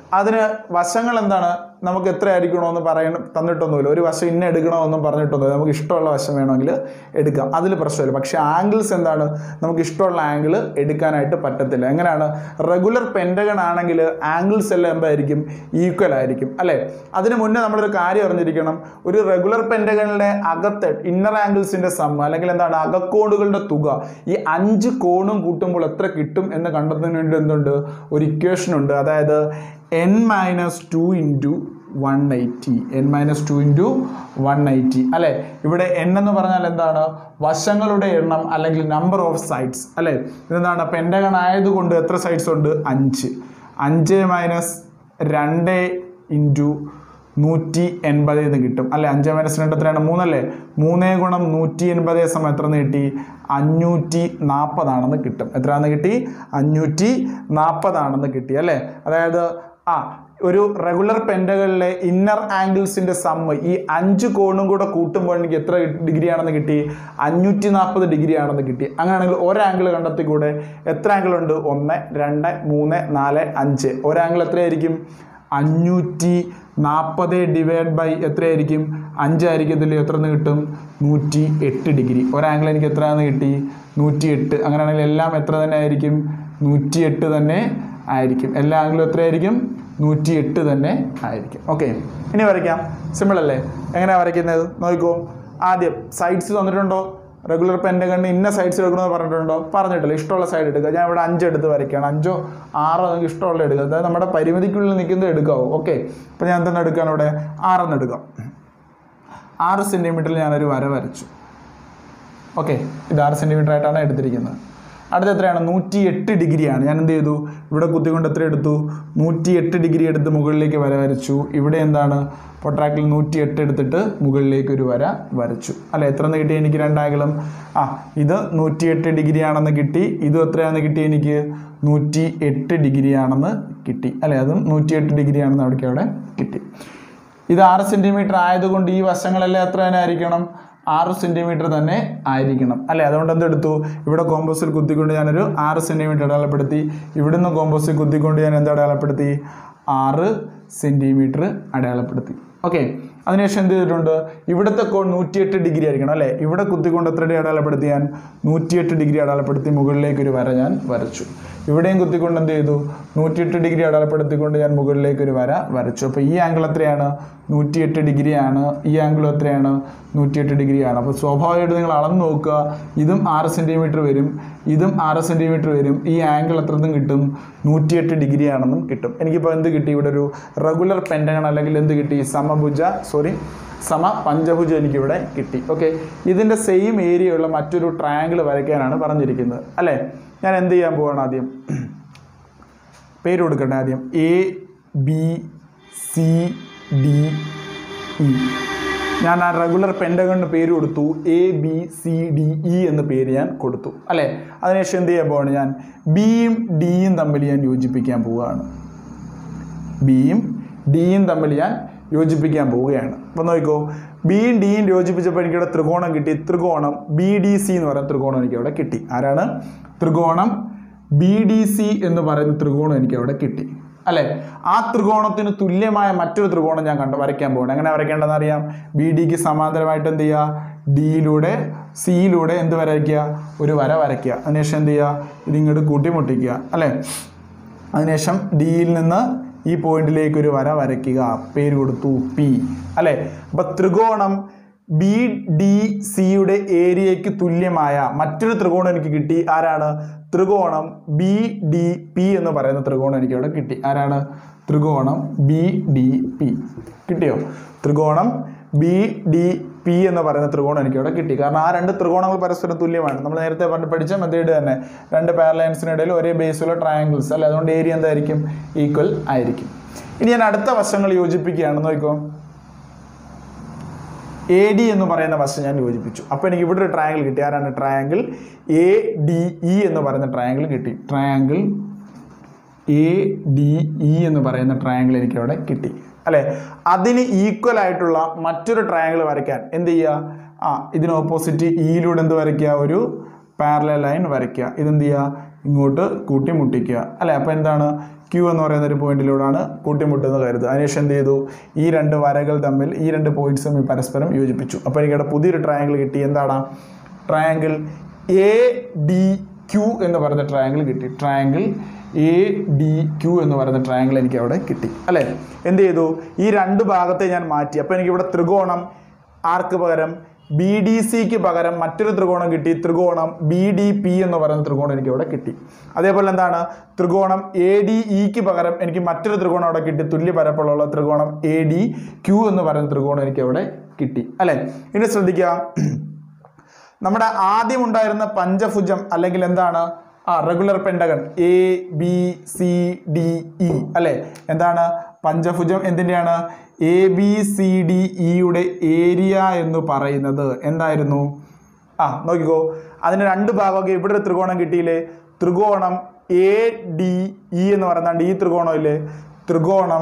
അതിന് വശങ്ങൾ എന്താണ് നമുക്ക് എത്ര ആയിരിക്കണമെന്ന് പറയണം തന്നിട്ടൊന്നുമില്ല ഒരു വശം ഇന്ന എടുക്കണമെന്നും പറഞ്ഞിട്ടൊന്നുമില്ല നമുക്ക് ഇഷ്ടമുള്ള വശം വേണമെങ്കിൽ എടുക്കാം അതിൽ പ്രശ്നമില്ല പക്ഷേ ആംഗിൾസ് എന്താണ് നമുക്ക് ഇഷ്ടമുള്ള ആംഗിൾ എടുക്കാനായിട്ട് പറ്റത്തില്ല എങ്ങനെയാണ് റെഗുലർ പെൻറ്റഗൺ ആണെങ്കിൽ ആംഗിൾസ് എല്ലാം എന്തായിരിക്കും ഈക്വൽ ആയിരിക്കും അല്ലേ അതിന് മുന്നേ നമ്മളൊരു കാര്യം അറിഞ്ഞിരിക്കണം ഒരു റെഗുലർ പെൻറ്റഗണിലെ അകത്തെ ഇന്നർ ആംഗിൾസിൻ്റെ സം അല്ലെങ്കിൽ എന്താണ് അകക്കോണുകളുടെ തുക ഈ അഞ്ച് കോണും കൂട്ടുമ്പോൾ എത്ര കിട്ടും എന്ന് കണ്ടെത്തുന്നതിന് വേണ്ടി എന്തുണ്ട് ഒരു ഇക്വേഷൻ ഉണ്ട് അതായത് N minus two into one eighty N minus two into one eighty അല്ലേ ഇവിടെ എൻ എന്ന് പറഞ്ഞാൽ എന്താണ് വശങ്ങളുടെ എണ്ണം അല്ലെങ്കിൽ നമ്പർ ഓഫ് സൈഡ്സ് അല്ലേ ഇതെന്താണ് പെൻഡഗൺ ആയതുകൊണ്ട് എത്ര സൈഡ്സ് ഉണ്ട് അഞ്ച് അഞ്ച് മൈനസ് രണ്ട് ഇൻറ്റു നൂറ്റി എൺപത് എന്ന് കിട്ടും അല്ലെ അഞ്ച് മൈനസ് രണ്ട് എത്രയാണ് മൂന്നല്ലേ മൂന്നേ ഗുണം നൂറ്റി എൺപത് സമയം എത്ര കിട്ടി അഞ്ഞൂറ്റി നാൽപ്പതാണെന്ന് കിട്ടും എത്രയാണെന്ന് കിട്ടി അഞ്ഞൂറ്റി നാൽപ്പതാണെന്ന് കിട്ടി അല്ലേ അതായത് ആ ഒരു റെഗുലർ പെൻഡകളിലെ ഇന്നർ ആംഗിൾസിൻ്റെ സമ്മ് ഈ അഞ്ച് കോണും കൂടെ കൂട്ടുമ്പോൾ എനിക്ക് എത്ര ഡിഗ്രി ആണെന്ന് കിട്ടി അഞ്ഞൂറ്റി നാൽപ്പത് ഡിഗ്രി ആണെന്ന് കിട്ടി അങ്ങനെയാണെങ്കിൽ ഒരു ആംഗിൾ കണ്ടെത്തി കൂടെ എത്ര ആംഗിൾ ഉണ്ട് ഒന്ന് രണ്ട് മൂന്ന് നാല് അഞ്ച് ഒരു ആംഗിൾ എത്രയായിരിക്കും അഞ്ഞൂറ്റി നാൽപ്പത് ഡിവൈഡ് ബൈ എത്രയായിരിക്കും അഞ്ചായിരിക്കും ഇതിൽ എത്ര എന്ന് കിട്ടും നൂറ്റി എട്ട് ഡിഗ്രി ഒരാംഗിൾ എനിക്ക് എത്രയാണെന്ന് കിട്ടി നൂറ്റി എട്ട് അങ്ങനെയാണെങ്കിൽ എല്ലാം എത്ര തന്നെ ആയിരിക്കും നൂറ്റി എട്ട് തന്നെ ആയിരിക്കും എല്ലാ ആംഗിളും എത്രയായിരിക്കും നൂറ്റി എട്ട് തന്നെ ആയിരിക്കും ഓക്കെ ഇനി വരയ്ക്കാം സിമ്പിൾ അല്ലേ എങ്ങനെയാണ് വരയ്ക്കുന്നത് നോക്കിക്കോ ആദ്യം സൈഡ്സ് തന്നിട്ടുണ്ടോ റെഗുലർ പെൻറ്റഗണിന് ഇന്ന സൈഡ്സ് എടുക്കണമെന്ന് പറഞ്ഞിട്ടുണ്ടോ പറഞ്ഞിട്ടില്ല ഇഷ്ടമുള്ള സൈഡ് എടുക്കുക ഞാൻ ഇവിടെ അഞ്ച് എടുത്ത് വരയ്ക്കുകയാണ് അഞ്ചോ ആറോ നിങ്ങൾക്ക് ഇഷ്ടമുള്ള എടുക്കുക അതായത് നമ്മുടെ പരിമിതിക്കുള്ളിൽ നിൽക്കുന്നത് എടുക്കാവോ ഓക്കെ അപ്പോൾ ഞാൻ തന്നെ എടുക്കുകയാണ് ഇവിടെ ആറെന്ന് എടുക്കാം ആറ് സെൻറ്റിമീറ്ററിൽ ഞാനൊരു വര വരച്ചു ഓക്കെ ഇത് ആറ് സെൻറ്റിമീറ്റർ ആയിട്ടാണ് എടുത്തിരിക്കുന്നത് അടുത്ത എത്രയാണ് നൂറ്റി എട്ട് ഡിഗ്രിയാണ് ഞാൻ എന്ത് ചെയ്തു ഇവിടെ കുത്തിക്കൊണ്ട് എത്ര എടുത്തു നൂറ്റി എട്ട് ഡിഗ്രി എടുത്ത് മുകളിലേക്ക് വര വരച്ചു ഇവിടെ എന്താണ് പൊട്രാക്കിൽ നൂറ്റി എട്ട് എടുത്തിട്ട് മുകളിലേക്ക് ഒരു വര വരച്ചു അല്ല എത്ര എന്ന് കിട്ടി എനിക്ക് രണ്ടാങ്കിലും ആ ഇത് നൂറ്റി എട്ട് ഡിഗ്രി ആണെന്ന് കിട്ടി ഇതും എത്രയാണെന്ന് കിട്ടി എനിക്ക് നൂറ്റി എട്ട് ഡിഗ്രി ആണെന്ന് കിട്ടി അല്ലേ അതും നൂറ്റി എട്ട് ഡിഗ്രി ആണെന്ന് അവിടേക്ക് അവിടെ കിട്ടി ഇത് ആറ് സെൻറ്റിമീറ്റർ ആയതുകൊണ്ട് ഈ വശങ്ങളെല്ലാം എത്ര തന്നെ ആയിരിക്കണം ആറ് സെൻറ്റിമീറ്റർ തന്നെ ആയിരിക്കണം അല്ലേ അതുകൊണ്ട് എന്തെടുത്തു ഇവിടെ കോമ്പോസിൽ കുത്തിക്കൊണ്ട് ഞാനൊരു ആറ് സെൻറ്റിമീറ്റർ അടയാളപ്പെടുത്തി ഇവിടുന്ന് കോമ്പോസിൽ കുത്തിക്കൊണ്ട് ഞാൻ എന്ത് അടയാളപ്പെടുത്തി ആറ് സെൻറ്റിമീറ്റർ അടയാളപ്പെടുത്തി ഓക്കെ അതിനുശേഷം എന്ത് ചെയ്തിട്ടുണ്ട് ഇവിടുത്തെ കോൺ നൂറ്റിയെട്ട് ഡിഗ്രി ആയിരിക്കണം അല്ലേ ഇവിടെ കുത്തിക്കൊണ്ട് എത്ര ഡിഗ്രി അടയാളപ്പെടുത്തി ഞാൻ നൂറ്റിയെട്ട് ഡിഗ്രി അടയാളപ്പെടുത്തി മുകളിലേക്ക് ഒരു വര ഞാൻ വരച്ചു ഇവിടെയും കുത്തിക്കൊണ്ട് എന്ത് ചെയ്തു നൂറ്റിയെട്ട് ഡിഗ്രി അടയാളപ്പെടുത്തിക്കൊണ്ട് ഞാൻ മുകളിലേക്ക് ഒരു വര വരച്ചു അപ്പോൾ ഈ ആംഗിൾ എത്രയാണ് നൂറ്റിയെട്ട് ഡിഗ്രിയാണ് ഈ ആംഗിൾ എത്രയാണ് നൂറ്റിയെട്ട് ഡിഗ്രിയാണ് അപ്പോൾ സ്വാഭാവികമായിട്ട് നിങ്ങൾ അളന്ന് നോക്കുക ഇതും ആറ് സെൻറ്റിമീറ്റർ വരും ഇതും ആറ് സെൻറ്റിമീറ്റർ വരും ഈ ആംഗിൾ എത്രത്തും കിട്ടും നൂറ്റിയെട്ട് ഡിഗ്രി ആണെന്നും കിട്ടും എനിക്കിപ്പോൾ എന്ത് കിട്ടി ഇവിടെ ഒരു റെഗുലർ പെൻഡഗൺ അല്ലെങ്കിൽ എന്ത് കിട്ടി സമഭുജ സോറി സമ പഞ്ചഭുജം എനിക്കിവിടെ കിട്ടി ഓക്കെ ഇതിൻ്റെ സെയിം ഏരിയയുള്ള മറ്റൊരു ട്രയാങ്കിൾ വരയ്ക്കാനാണ് പറഞ്ഞിരിക്കുന്നത് അല്ലേ ഞാൻ എന്ത് ചെയ്യാൻ പോവാണ് ആദ്യം പേര് കൊടുക്കട്ടെ ആദ്യം A B C D E ഞാൻ ആ റെഗുലർ പെൻഡഗണിന് പേര് കൊടുത്തു A B C D E എന്ന പേര് ഞാൻ കൊടുത്തു അല്ലേ അതിനുശേഷം എന്ത് ചെയ്യാൻ പോവാണ് ഞാൻ ബിയും ഡിയും തമ്മിൽ ഞാൻ യോജിപ്പിക്കാൻ പോവുകയാണ് ബിയും ഡിയും തമ്മിൽ ഞാൻ യോജിപ്പിക്കാൻ പോവുകയാണ് അപ്പോൾ നോക്കിക്കോ ബിയും ഡിയും യോജിപ്പിച്ചപ്പോൾ എനിക്കിവിടെ ത്രികോണം കിട്ടി ത്രികോണം ബി ഡി സി എന്ന് പറയുന്ന ത്രികോണം എനിക്ക് അവിടെ കിട്ടി ആരാണ് ത്രികോണം ബി ഡി സി എന്ന് പറയുന്ന ത്രികോണം എനിക്ക് അവിടെ കിട്ടി അല്ലേ ആ ത്രികോണത്തിന് തുല്യമായ മറ്റൊരു ത്രികോണം ഞാൻ കണ്ട് വരയ്ക്കാൻ പോകണം എങ്ങനെ വരയ്ക്കേണ്ടതെന്ന് അറിയാം ബി ഡിക്ക് സമാന്തരമായിട്ട് എന്ത് ചെയ്യുക ഡിയിലൂടെ സിയിലൂടെ എന്ത് വരയ്ക്കുക ഒരു വര വരയ്ക്കുക അതിനുശേഷം എന്ത് ചെയ്യുക ഇതിങ്ങോട്ട് കൂട്ടിമുട്ടിക്കുക അല്ലേ അതിനുശേഷം ഡിയിൽ നിന്ന് ഈ പോയിന്റിലേക്ക് ഒരു വര വരയ്ക്കുക പേര് കൊടുത്തു പി അല്ലേ അപ്പൊ ത്രികോണം ബി ഡി സിയുടെ ഏരിയയ്ക്ക് തുല്യമായ മറ്റൊരു ത്രികോണം എനിക്ക് കിട്ടി ആരാണ് ത്രികോണം ബി ഡി പി എന്ന് പറയുന്ന ത്രികോണം എനിക്ക് ഇവിടെ കിട്ടി ആരാണ് ത്രികോണം ബി ഡി പി കിട്ടിയോ ത്രികോണം ബി ഡി പി എന്ന് പറയുന്ന ത്രികോണം എനിക്ക് ഇവിടെ കിട്ടി കാരണം ആ രണ്ട് ത്രികോണങ്ങൾ പരസ്പരം തുല്യമാണ് നമ്മൾ നേരത്തെ പറഞ്ഞ് പഠിച്ച മെത്തേഡ് തന്നെ രണ്ട് പാരലൈൻസിനിടയിൽ ഒരേ ബേസുള്ള ട്രയാങ്കിൾസ് അല്ലെ അതുകൊണ്ട് ഏരിയ എന്തായിരിക്കും ഈക്വൽ ആയിരിക്കും ഇനി ഞാൻ അടുത്ത വശങ്ങൾ യോജിപ്പിക്കുകയാണ് നോക്കിക്കോ എ ഡി എന്ന് പറയുന്ന വശം ഞാൻ യോജിപ്പിച്ചു അപ്പോൾ എനിക്ക് ഇവിടെ ഒരു ട്രയാങ്കിൾ കിട്ടി ആരാണ് ട്രയാങ്കിൾ എ ഡി ഇ എന്ന് പറയുന്ന ട്രയാങ്കിൾ കിട്ടി ട്രയാങ്കിൾ എ ഡി ഇ എന്ന് പറയുന്ന ട്രയാങ്കിൾ എനിക്ക് അവിടെ കിട്ടി അല്ലേ അതിന് ഈക്വൽ ആയിട്ടുള്ള മറ്റൊരു ട്രയാങ്കിൾ വരയ്ക്കാൻ എന്ത് ചെയ്യുക ആ ഇതിന് ഓപ്പോസിറ്റ് ഇയിലൂടെ എന്ത് വരയ്ക്കുക ഒരു പാരലൽ ലൈൻ വരയ്ക്കുക ഇതെന്ത് ചെയ്യുക ഇങ്ങോട്ട് കൂട്ടിമുട്ടിക്കുക അല്ലേ അപ്പോൾ എന്താണ് ക്യൂ എന്ന് പറയുന്ന ഒരു പോയിന്റിലൂടെയാണ് കൂട്ടിമുട്ടുന്നത് കരുതുക അതിനുശേഷം എന്ത് ചെയ്തു ഈ രണ്ട് വരകൾ തമ്മിൽ ഈ രണ്ട് പോയിന്റ്സ് തമ്മിൽ പരസ്പരം യോജിപ്പിച്ചു അപ്പോൾ എനിക്കിവിടെ പുതിയൊരു ട്രയാങ്കിൾ കിട്ടി എന്താണ് ട്രയാങ്കിൾ എ ഡി ക്യൂ എന്ന് പറയുന്ന ട്രയാങ്കിൾ കിട്ടി ട്രയാങ്കിൾ എ ഡി ക്യൂ എന്ന് പറയുന്ന ട്രയാങ്കിൾ എനിക്ക് അവിടെ കിട്ടി അല്ലേ എന്ത് ചെയ്തു ഈ രണ്ട് ഭാഗത്തെ ഞാൻ മാറ്റി അപ്പോൾ എനിക്കിവിടെ ത്രികോണം ആർക്ക് പകരം ബി ഡി സിക്ക് പകരം മറ്റൊരു ത്രികോണം കിട്ടി ത്രികോണം ബി ഡി പി എന്ന് പറയുന്ന ത്രികോണം എനിക്ക് അവിടെ കിട്ടി അതേപോലെ എന്താണ് ത്രികോണം എ ഡി ഇക്ക് പകരം എനിക്ക് മറ്റൊരു ത്രികോണം അവിടെ കിട്ടി തുല്യ പരപ്പുള്ള ത്രികോണം എ ഡി ക്യൂ എന്ന് പറയുന്ന ത്രികോണം എനിക്ക് അവിടെ കിട്ടി അല്ലേ ഇനി ശ്രദ്ധിക്കുക നമ്മുടെ ആദ്യം ഉണ്ടായിരുന്ന പഞ്ചഭുജം അല്ലെങ്കിൽ എന്താണ് ആ regular pentagon A B C D E അല്ലെ എന്താണ് പഞ്ചഭുജം എന്തിൻ്റെയാണ് എ ബി സി ഡി ഇയുടെ ഏരിയ എന്ന് പറയുന്നത് എന്തായിരുന്നു ആ നോക്കിക്കോ അതിന് രണ്ട് ഭാഗമൊക്കെ ഇവിടെ ഒരു ത്രികോണം കിട്ടിയില്ലേ ത്രികോണം എ ഡി ഇ എന്ന് പറയുന്നുണ്ട് ഈ ത്രികോണം ഇല്ലേ ത്രികോണം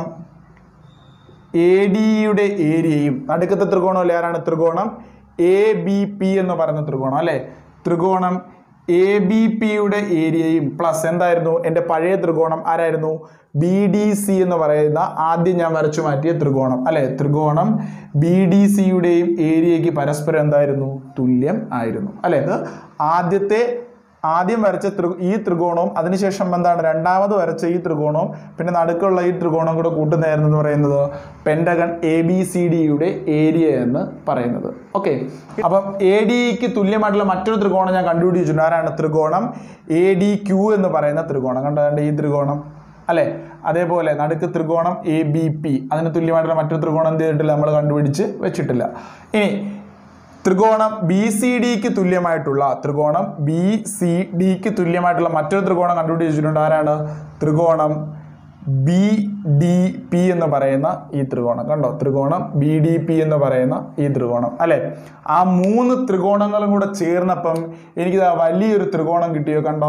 എ ഡിയുടെ ഏരിയയും നടുക്കത്തെ ത്രികോണം അല്ലേ ആരാണ് ത്രികോണം എ ബി പി എന്ന് പറയുന്ന ത്രികോണം അല്ലേ ത്രികോണം എ ബി പിയുടെ ഏരിയയും പ്ലസ് എന്തായിരുന്നു എൻ്റെ പഴയ ത്രികോണം ആരായിരുന്നു ബി ഡി സി എന്ന് പറയുന്ന ആദ്യം ഞാൻ വരച്ചു മാറ്റിയ ത്രികോണം അല്ലെ ത്രികോണം ബി ഡി സിയുടെയും ഏരിയയ്ക്ക് പരസ്പരം എന്തായിരുന്നു തുല്യം ആയിരുന്നു അല്ലെ ഇത് ആദ്യത്തെ ആദ്യം വരച്ച ത്രി ഈ ത്രികോണവും അതിനുശേഷം എന്താണ് രണ്ടാമത് വരച്ച ഈ ത്രികോണവും പിന്നെ നടുക്കുള്ള ഈ ത്രികോണം കൂടെ കൂട്ടുന്നതായിരുന്നു എന്ന് പറയുന്നത് പെൻഡഗൺ എ ബി സി ഡിയുടെ ഏരിയ എന്ന് പറയുന്നത് ഓക്കെ അപ്പം എ ഡിക്ക് തുല്യമായിട്ടുള്ള മറ്റൊരു ത്രികോണം ഞാൻ കണ്ടുപിടിച്ചിട്ടുണ്ട് ആരാണ് ത്രികോണം എ ഡി ക്യൂ എന്ന് പറയുന്ന ത്രികോണം കണ്ടോ ഈ ത്രികോണം അല്ലേ അതേപോലെ നടുക്ക് ത്രികോണം എ ബി പി അതിന് തുല്യമായിട്ടുള്ള മറ്റൊരു ത്രികോണം എന്ത് ചെയ്തിട്ടില്ല നമ്മൾ കണ്ടുപിടിച്ച് വെച്ചിട്ടില്ല ഇനി ത്രികോണം ബി സി ഡിക്ക് തുല്യമായിട്ടുള്ള ത്രികോണം ബി സി ഡിക്ക് തുല്യമായിട്ടുള്ള മറ്റൊരു ത്രികോണം കണ്ടുപിടിച്ചിട്ടുണ്ട് ആരാണ് ത്രികോണം ബി ഡി പി എന്ന് പറയുന്ന ഈ ത്രികോണം കണ്ടോ ത്രികോണം ബി ഡി പി എന്ന് പറയുന്ന ഈ ത്രികോണം അല്ലെ ആ മൂന്ന് ത്രികോണങ്ങളും കൂടെ ചേർന്നപ്പം എനിക്കിതാ വലിയൊരു ത്രികോണം കിട്ടിയോ കണ്ടോ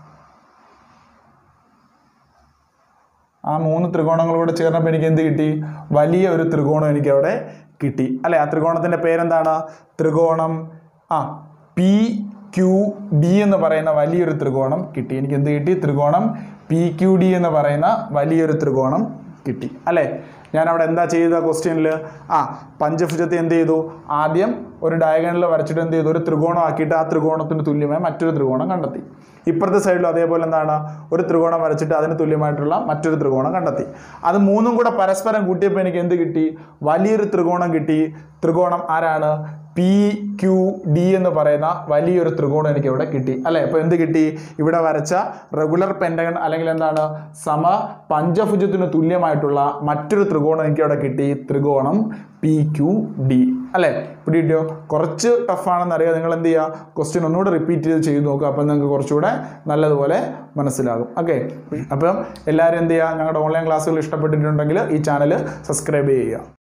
ആ മൂന്ന് ത്രികോണങ്ങൾ കൂടെ ചേർന്നപ്പോൾ എനിക്ക് എന്ത് കിട്ടി വലിയ ഒരു ത്രികോണം എനിക്ക് അവിടെ കിട്ടി അല്ലെ ആ ത്രികോണത്തിന്റെ പേരെന്താണ് ത്രികോണം ആ പി ക്യു ഡി എന്ന് പറയുന്ന വലിയൊരു ത്രികോണം കിട്ടി എനിക്ക് എന്ത് കിട്ടി ത്രികോണം പി ക്യു ഡി എന്ന് പറയുന്ന വലിയൊരു ത്രികോണം കിട്ടി അല്ലേ ഞാൻ അവിടെ എന്താ ചെയ്ത ക്വസ്റ്റ്യനിൽ ആ പഞ്ചഭുജത്തെ എന്ത് ചെയ്തു ആദ്യം ഒരു ഡയഗണൽ വരച്ചിട്ട് എന്ത് ചെയ്തു ഒരു ത്രികോണം ആക്കിയിട്ട് ആ ത്രികോണത്തിന് തുല്യമായ മറ്റൊരു ത്രികോണം കണ്ടെത്തി ഇപ്പുറത്തെ സൈഡിലും അതേപോലെ എന്താണ് ഒരു ത്രികോണം വരച്ചിട്ട് അതിന് തുല്യമായിട്ടുള്ള മറ്റൊരു ത്രികോണം കണ്ടെത്തി അത് മൂന്നും കൂടെ പരസ്പരം കൂട്ടിയപ്പോൾ എനിക്ക് എന്ത് കിട്ടി വലിയൊരു ത്രികോണം കിട്ടി ത്രികോണം ആരാണ് പി ക്യു ഡി എന്ന് പറയുന്ന വലിയൊരു ത്രികോണം എനിക്ക് ഇവിടെ കിട്ടി അല്ലെ അപ്പോൾ എന്ത് കിട്ടി ഇവിടെ വരച്ച റെഗുലർ പെൻഡഗൺ അല്ലെങ്കിൽ എന്താണ് സമ പഞ്ചഭുജത്തിന് തുല്യമായിട്ടുള്ള മറ്റൊരു ത്രികോണം എനിക്ക് അവിടെ കിട്ടി ത്രികോണം പി ക്യു ഡി അല്ലേ ഇവിടെ കിട്ടിയോ കുറച്ച് ടഫാണെന്ന് അറിയാം നിങ്ങൾ എന്ത് ചെയ്യുക ക്വസ്റ്റ്യൻ ഒന്നുകൂടെ റിപ്പീറ്റ് ചെയ്ത് ചെയ്ത് നോക്കുക അപ്പം നിങ്ങൾക്ക് കുറച്ചുകൂടെ നല്ലതുപോലെ മനസ്സിലാകും ഓക്കെ അപ്പം എല്ലാവരും എന്ത് ചെയ്യുക ഞങ്ങളുടെ ഓൺലൈൻ ക്ലാസ്സുകൾ ഇഷ്ടപ്പെട്ടിട്ടുണ്ടെങ്കിൽ ഈ ചാനൽ സബ്സ്ക്രൈബ് ചെയ്യുക